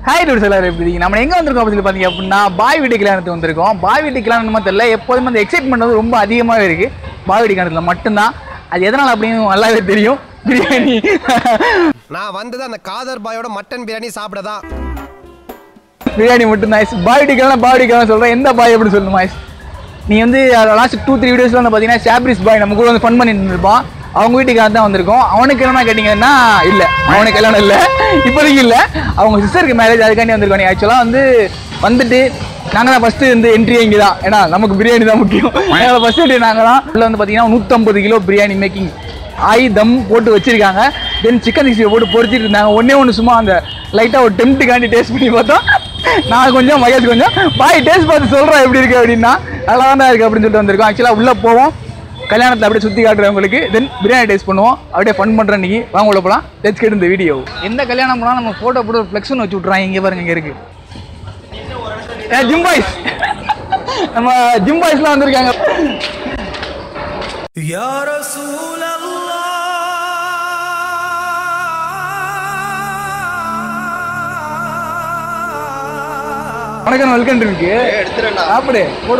Hi tours எல்லாரும் எப்படி இருக்கீங்க நம்ம எங்க வந்திருக்கோம் அப்படின்னு சொல்லி பார்த்தீங்க அப்படின்னா பாய் வீட்டு கல்யாணத்துக்கு வந்திருக்கோம் பாய் வீட்டு கல்யாணம் தெரியல எப்போதுமே அந்த எக்ஸைட்மெண்ட் வந்து ரொம்ப அதிகமாகவே இருக்கு பாய் வீட்டு கல்யாணத்தில் மட்டும்தான் அது எதனால் அப்படின்னு நல்லாவே தெரியும் பிரியாணி நான் வந்தது அந்த காதர் பாயோட மட்டன் பிரியாணி சாப்பிடதான் பிரியாணி மட்டும்தான் பாய் வீட்டு கல்யாணம் பாய் வீட்டு கல்யாணம் சொல்கிறேன் எந்த பாய் அப்படின்னு சொல்லணும் மாய்ஸ் நீ வந்து லாஸ்ட் டூ த்ரீ வீடியோஸ்ல வந்து பார்த்தீங்கன்னா ஷாப்ரிஸ் பாய் நம்ம கூட வந்து ஃபன் பண்ணிட்டு இருப்பான் அவங்க வீட்டுக்காக தான் வந்திருக்கோம் அவனுக்கு என்ன கேட்டிங்கன்னா இல்லை அவனுக்கு கல்யாணம் இல்லை இப்போதைக்கு இல்லை அவங்க சிஸ்டருக்கு மேரேஜ் அதுக்காண்டி வந்திருக்கோம் நீ ஆக்சுவலாக வந்து வந்துட்டு நாங்கள் தான் ஃபஸ்ட்டு வந்து என்ட்ரி இங்கே தான் ஏன்னா நமக்கு பிரியாணி தான் முக்கியம் அதனால் ஃபஸ்ட் என்ட்ரி நாங்கள் தான் உள்ள வந்து பார்த்தீங்கன்னா நூற்றம்பது கிலோ பிரியாணி மேக்கிங் ஆய் தம் போட்டு வச்சிருக்காங்க தென் சிக்கன் சிக்ஸ்டி போட்டு பொரிச்சிட்டு இருந்தாங்க ஒன்றே ஒன்று சும்மா அந்த லைட்டாக ஒரு டெம்ட்டுக்காண்டி டேஸ்ட் பண்ணி பார்த்தோம் நான் கொஞ்சம் மகேஷ் கொஞ்சம் பாய் டேஸ்ட் பார்த்து சொல்கிறேன் எப்படி இருக்கு அப்படின்னா நல்லா தான் இருக்கு அப்படின்னு சொல்லிட்டு வந்திருக்கோம் ஆக்சுவலாக உள்ளே போவோம் கல்யாணத்தை அப்படியே சுற்றி காட்டுறேன் உங்களுக்கு தென் பிரியாணி டேஸ்ட் பண்ணுவோம் அப்படியே ஃபன் பண்ணுறேன் இன்னைக்கு வாங்க உள்ள போகலாம் லெட்ஸ் கெட் இந்த வீடியோ எந்த கல்யாணம் போனால் நம்ம ஃபோட்டோ போட்டு ஒரு ஃப்ளெக்ஸ் ஒன்று வச்சு விட்றாங்க இங்கே பாருங்க இங்கே இருக்கு ஏ ஜிம் பாய்ஸ் நம்ம ஜிம் பாய்ஸ்லாம் வந்திருக்காங்க வணக்கம் வெல்கம் இருக்கு சாப்பிடு போடு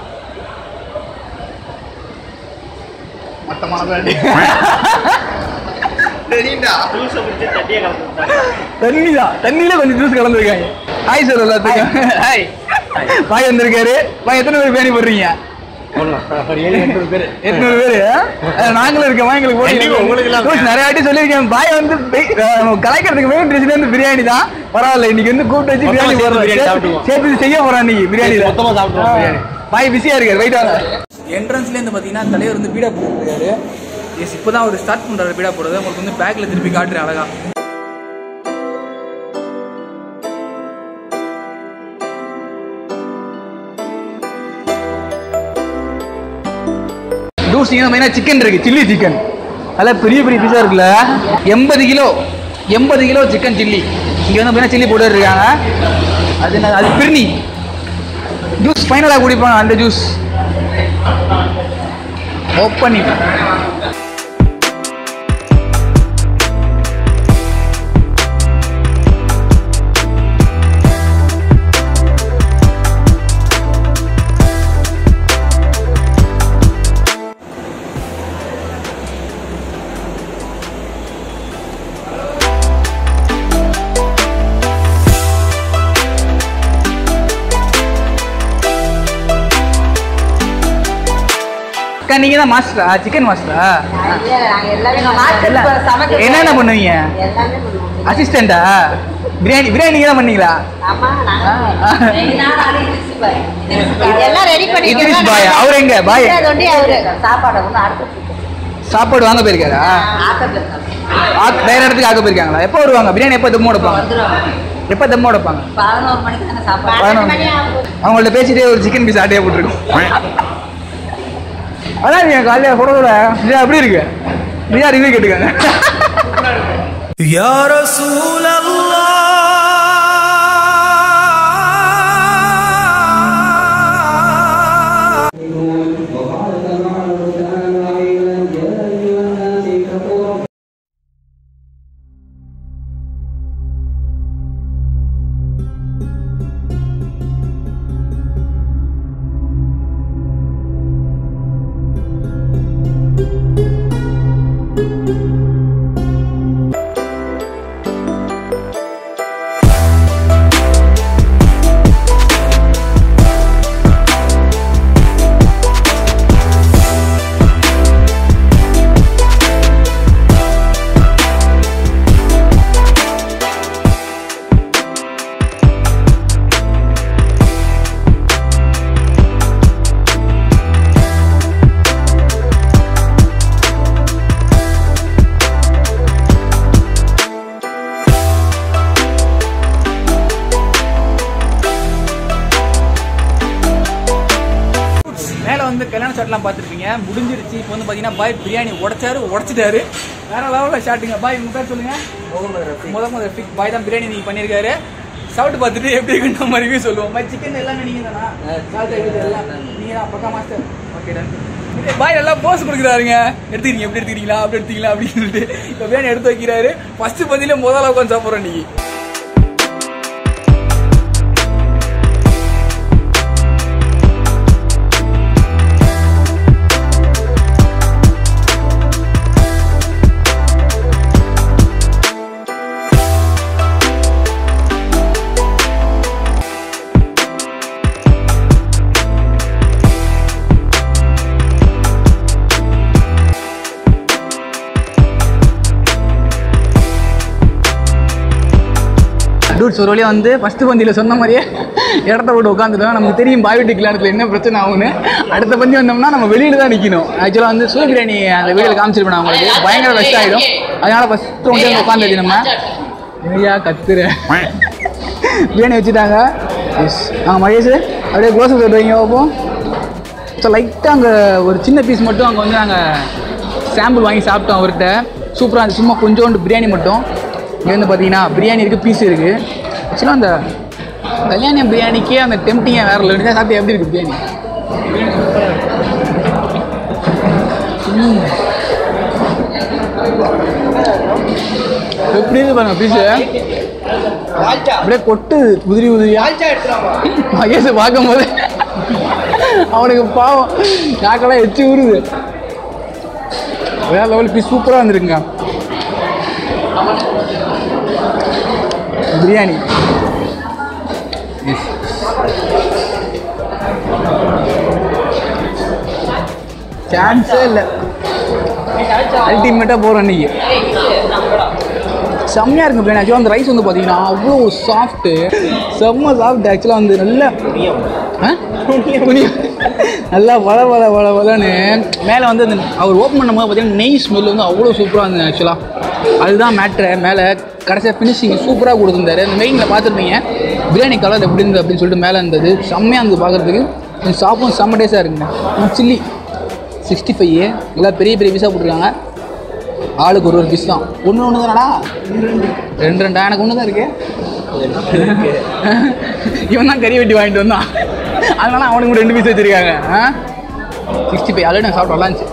மட்டமான பிராண்டி தண்ணி தான் தண்ணியில கொஞ்சம் ஜூஸ் கலந்துருக்காங்க ஹாய் சார் எல்லாத்துக்கும் ஹாய் பாய் வந்திருக்காரு பாய் எத்தனை பேர் பேணி போடுறீங்க எட்நூறு பேரு ஆ? நாங்களும் இருக்கோம் எங்களுக்கு போட்டி உங்களுக்கு நிறைய வாட்டி சொல்லியிருக்கேன் பாய் வந்து பே- அஹ் கலாய்க்கிறதுக்கு மெயின் பிரச்சனை வந்து பிரியாணி தான் பரவாயில்ல இன்னைக்கு வந்து கூப்பிட்டு வச்சு பிரியாணி போடுறோம் சேர்த்து செய்ய போறான் இன்னைக்கு பிரியாணி மொத்தமா சாப்பிடுவோம் பாய் பிஸியா இருக்காரு வெயிட் வாங்க என்ட்ரன்ஸ்ல இருந்து பாத்தீங்கன்னா தலைவர் வந்து பீடா போட்டுருக்காரு எஸ் இப்போதான் அவர் ஸ்டார்ட் பண்றாரு பீடா போடுறது உங்களுக்கு வந்து பேக்ல திருப்பி காட்டுறேன் அழகா ஜூஸ் இங்கே மெயினாக சிக்கன் இருக்கு சில்லி சிக்கன் அதில் பெரிய பெரிய பீஸாக இருக்குல்ல எண்பது கிலோ எண்பது கிலோ சிக்கன் சில்லி இங்கே வந்து மெயினாக சில்லி போட்டு இருக்காங்க அது என்ன அது பிரிணி ஜூஸ் ஃபைனலாக குடிப்பாங்க அந்த ஜூஸ் ஓப்பன் அக்கா நீங்கள் தான் மாஸ்டரா சிக்கன் மாஸ்டரா என்னென்ன பண்ணுவீங்க அசிஸ்டண்டா பிரியாணி பிரியாணி நீங்கள் தான் பண்ணீங்களா எல்லாம் ரெடி பண்ணி இத்ரிஸ் பாய் அவர் எங்க பாய் அவரு சாப்பாடு ஒண்ணு அடுத்து சாப்பாடு வாங்க போயிருக்காரா ஆக்கத்துல இருக்காங்க ஆ- வேற இடத்துக்கு ஆக்க போயிருக்காங்களா எப்போ வருவாங்க பிரியாணி எப்போ தம்மோட வைப்பாங்க வந்துருவாங்க எப்போ தம்மோட வைப்பாங்க பதினோரு மணிக்கு தானே சாப்பாடு பதினொன்று மணி. அவங்கள்ட்ட பேசிட்டே ஒரு சிக்கன் பீஸ் ஆட்டையாக போட்டிருக்கோம் அதான் நீங்க காலையில் ஃபோட்டோட பிரியா எப்படி இருக்கு பிரியா ரிவ்யூ கேட்டுக்காங்க மேலே வந்து கல்யாண ஷாட்லாம் பார்த்துருப்பீங்க முடிஞ்சிருச்சு இப்போ வந்து பார்த்தீங்கன்னா பாய் பிரியாணி உடைச்சாரு உடைச்சிட்டாரு வேற லெவலில் ஷாட்டுங்க பாய் உங்க பேர் சொல்லுங்க முத முத ரஃபிக் பாய் தான் பிரியாணி நீங்க பண்ணியிருக்காரு சாப்பிட்டு பார்த்துட்டு எப்படி இருக்குன்னு நம்ம ரிவ்யூ சொல்லுவோம் பாய் சிக்கன் எல்லாமே நீங்க தானா சால்ட் எல்லாம் நீங்க தான் பக்கா மாஸ்டர் ஓகே டன் பாய் நல்லா போஸ் கொடுக்குறாருங்க எடுத்துக்கிறீங்க எப்படி எடுத்துக்கிறீங்களா அப்படி எடுத்துக்கலாம் அப்படின்னு சொல்லிட்டு இப்போ பிரியாணி எடுத்து வைக்கிறாரு ஃபர்ஸ்ட் பதில முதல்ல உட்காந்து சாப்பிட்றோம் நீங்க டூட்ஸ் ஒரு வழியாக வந்து ஃபஸ்ட்டு பந்தியில் சொன்ன மாதிரியே இடத்த போட்டு உட்காந்துட்டோம் நமக்கு தெரியும் பாய் வீட்டு கல்யாணத்தில் என்ன பிரச்சனை ஆகும்னு அடுத்த பந்தி வந்தோம்னா நம்ம வெளியில தான் நிற்கணும் ஆக்சுவலாக வந்து சூரிய பிரியாணி அந்த வீடியோவில் காமிச்சிருப்பேன் நான் உங்களுக்கு பயங்கர பெஸ்ட் ஆகிடும் அதனால் ஃபஸ்ட்டு வந்து உட்காந்துச்சு நம்ம ஐயா கத்துற பிரியாணி வச்சுட்டாங்க எஸ் ஆ மகேஷ் அப்படியே கோசை சொல்கிறீங்க பார்ப்போம் ஸோ லைட்டாக அங்கே ஒரு சின்ன பீஸ் மட்டும் அங்கே வந்து நாங்கள் சாம்பிள் வாங்கி சாப்பிட்டோம் அவர்கிட்ட சூப்பராக இருந்துச்சு சும்மா கொஞ்சோண்டு பிரியாணி மட்டும் இங்கே வந்து பார்த்தீங்கன்னா பிரியாணி இருக்குது பீஸ் இருக்குது ஆக்சுவலாக அந்த கல்யாண பிரியாணிக்கே அந்த டெம்டிங்காக வேறு இல்லை சாப்பிட்டு எப்படி இருக்குது பிரியாணி ம். எப்படி இருக்கு பாருங்க பீஸு அப்படியே கொட்டு உதிரி உதிரியா மகேஷ் பார்க்கும்போது அவனுக்கு பாவம் நாக்கெல்லாம் எச்சு ஊறுது வேற லெவல் பீஸ் சூப்பராக வந்துருக்குங்க பிரியாணி சான்ஸே இல்லை அல்டிமேட்டாக போகிறோம் இன்னைக்கு செம்மையாக இருக்கு பிரியாணி ஆக்சுவலாக அந்த ரைஸ் வந்து பார்த்தீங்கன்னா அவ்வளோ சாஃப்ட்டு செம்ம சாஃப்ட் ஆக்சுவலாக வந்து நல்ல ஆ? புரியும். நல்லா வள வள வள வளன்னு மேலே வந்து அந்த அவர் ஓப்பன் பண்ணும்போது பார்த்தீங்கன்னா நெய் ஸ்மெல் வந்து அவ்வளோ சூப்பராக இருந்தது ஆக்சுவலாக அதுதான் மேட்ரு மேலே கடைசியாக ஃபினிஷிங் சூப்பராக கொடுத்துருந்தாரு அந்த மெயினில் பார்த்துருப்பீங்க பிரியாணி கலர் எப்படி இருந்தது அப்படின்னு சொல்லிட்டு மேலே இருந்தது செம்மையாக இருந்தது பார்க்குறதுக்கு கொஞ்சம் சாப்பிடும் செம்ம டேஸாக இருக்குங்க சில்லி சிக்ஸ்டி ஃபைவ் எல்லாம் பெரிய பெரிய பீஸாக போட்டிருக்காங்க ஆளுக்கு ஒரு ஒரு பீஸ் தான் ஒன்று ஒன்று தானடா ரெண்டு ரெண்டா எனக்கு ஒன்று தான் இருக்கு இவன் தான் கறி வெட்டி வாங்கிட்டு வந்தான் அதனால அவனுக்கு மட்டும் ரெண்டு பீஸ் வச்சிருக்காங்க ஆ சிக்ஸ்டி ஃபைவ் ஆல்ரெடி நான் சாப்பிட்டு நல்லா இருந்துச்சு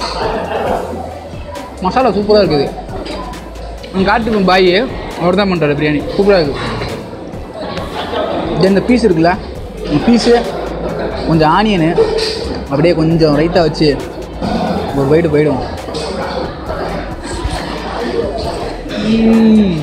மசாலா சூப்பராக இருக்குது உங்கள் காட்டுக்கு பாய் அவர் தான் பண்ணுறாரு பிரியாணி சூப்பராக இருக்குது இது இந்த பீஸ் இருக்குல்ல இந்த பீஸு கொஞ்சம் ஆனியனு அப்படியே கொஞ்சம் ரைட்டாக வச்சு ஒரு பைட்டு போயிடும் ம்.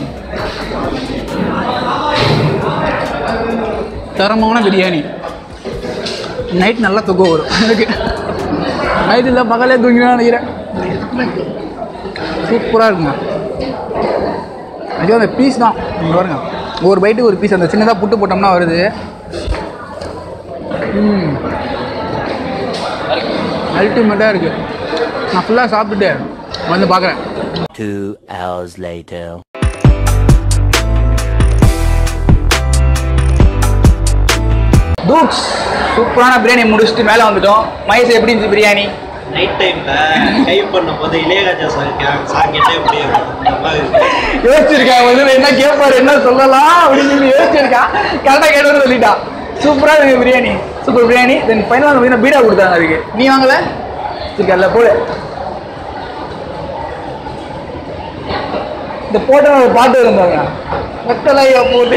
தரமான பிரியாணி நைட் நல்லா தூக்கம் வரும் எனக்கு நைட் இல்லை பகலே தூங்கினா நினைக்கிறேன் சூப்பராக இருக்குங்க ஐயோ அந்த பீஸ் தான் இங்க பாருங்க ஒரு பைட்டுக்கு ஒரு பீஸ் அந்த சின்னதாக புட்டு போட்டோம்னா வருது ம் அல்டிமேட்டாக இருக்குது நான் ஃபுல்லாக சாப்பிட்டுட்டு வந்து பார்க்குறேன் Two hours later. டூட்ஸ் சூப்பரான பிரியாணி முடிச்சுட்டு மேலே வந்துட்டோம் மகேஷ் எப்படி இருந்துச்சு பிரியாணி நைட் டைம்ல டைப் பண்ணும்போது இளையராஜா சாங் சாங் கேட்டே அப்படியே நல்லா இருக்கு யோசிச்சிருக்கேன் வந்து என்ன கேட்பாரு என்ன சொல்லலாம் அப்படின்னு சொல்லி யோசிச்சிருக்கான் கரெக்டாக கேட்டு சொல்லிட்டான் சூப்பராக இருக்கு பிரியாணி சூப்பர் பிரியாணி தென் ஃபைனலாக பார்த்தீங்கன்னா பீடா கொடுத்தாங்க அதுக்கு நீ வாங்கல சரி அதில் போடு இந்த போட்டோ ஒரு பாட்டு இருந்தாங்க வெத்தலைய போட்டு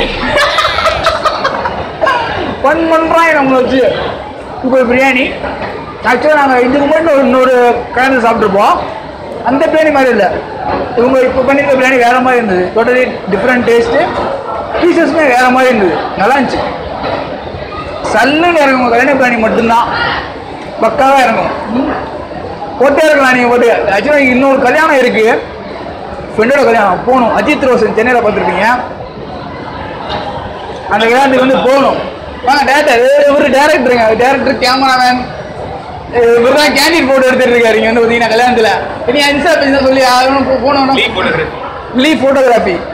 ஃபன் பண்ணுறாங்க நம்மளை வச்சு சூப்பர் பிரியாணி ஆக்சுவலாக நாங்கள் இதுக்கு முன்னாடி ஒரு இன்னொரு கலந்து சாப்பிட்ருப்போம் அந்த பிரியாணி மாதிரி இல்லை இவங்க இப்போ பண்ணியிருக்க பிரியாணி வேற மாதிரி இருந்தது டோட்டலி டிஃப்ரெண்ட் டேஸ்ட்டு பீசஸ்மே வேற மாதிரி இருந்தது நல்லா இருந்துச்சு சல்லுன்னு இறங்கும் கல்யாண பிரியாணி மட்டும்தான் பக்காவாக இறங்கும் ம். போட்டே இருக்கலாம் நீங்கள் போட்டு ஆக்சுவலாக இன்னொரு கல்யாணம் இருக்குது ஃப்ரெண்டோட கல்யாணம் போகணும் அஜித் ரோஷன் சென்னையில் பார்த்துருப்பீங்க அந்த கல்யாணத்துக்கு வந்து போகணும் வாங்க டேரக்டர் இவர் டேரக்டருங்க டேரக்டர் கேமராமேன் இவர் தான் கேண்டீன் போட்டோ எடுத்துட்டு இருக்காரு இங்க வந்து பார்த்தீங்கன்னா கல்யாணத்தில் இனி அன்சா பேச சொல்லி யாரும் போகணும் லீவ் ஃபோட்டோகிராஃபி